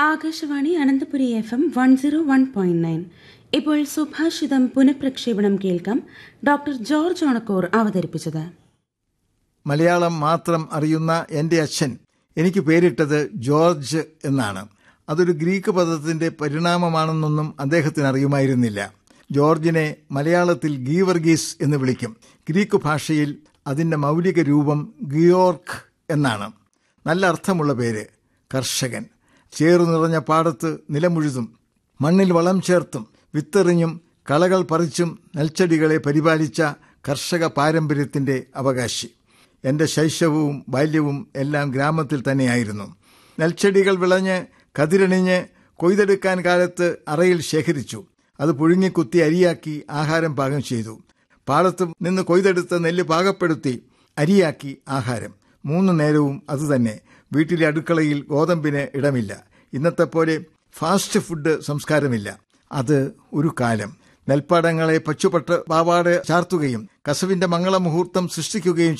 Akashvani Ananthapuri F M one zero one point nine ഇപ്പോൾ സുഭാഷിതം പുനഃപ്രക്ഷേപണം കേൾക്കാം ഡോക്ടർ ജോർജ് ഓണക്കൂർ അവതരിപ്പിച്ചത് മലയാളം മാത്രം അറിയുന്ന എൻ്റെ അച്ഛൻ എനിക്ക് പേരിട്ടത് ജോർജ് എന്നാണ് അതൊരു ഗ്രീക്ക് പദത്തിന്റെ പരിണാമമാണെന്നൊന്നും അദ്ദേഹത്തിന് അറിയുമായിരുന്നില്ല ജോർജിനെ മലയാളത്തിൽ ഗീവർഗീസ് എന്ന് വിളിക്കും ഗ്രീക്ക് ഭാഷയിൽ അതിന്റെ മൗലിക രൂപം ഗിയോർക്ക് എന്നാണ് നല്ല അർത്ഥമുള്ള പേര് കർഷകൻ ചേറു നിറഞ്ഞ പാടത്ത് നിലമുഴുതും മണ്ണിൽ വളം ചേർത്തും വിത്തെറിഞ്ഞും കളകൾ പറിച്ചും നെൽച്ചെടികളെ പരിപാലിച്ച കർഷക പാരമ്പര്യത്തിന്റെ അവകാശി എന്റെ ശൈശവവും ബാല്യവും എല്ലാം ഗ്രാമത്തിൽ തന്നെയായിരുന്നു നെൽച്ചെടികൾ വിളഞ്ഞ് കതിരണിഞ്ഞ് കൊയ്തെടുക്കാൻ കാലത്ത് അറയിൽ ശേഖരിച്ചു അത് പുഴുങ്ങിക്കുത്തി അരിയാക്കി ആഹാരം പാകം ചെയ്തു പാടത്ത് നിന്ന് കൊയ്തെടുത്ത നെല്ല് പാകപ്പെടുത്തി അരിയാക്കി ആഹാരം മൂന്ന് നേരവും അതുതന്നെ വീട്ടിലെ അടുക്കളയിൽ ഗോതമ്പിന് ഇടമില്ല ഇന്നത്തെ പോലെ ഫാസ്റ്റ് ഫുഡ് സംസ്കാരമില്ല അത് ഒരു കാലം നെൽപ്പാടങ്ങളെ പച്ചുപട്ട് പാവാട് ചാർത്തുകയും കസവിന്റെ മംഗളമുഹൂർത്തം സൃഷ്ടിക്കുകയും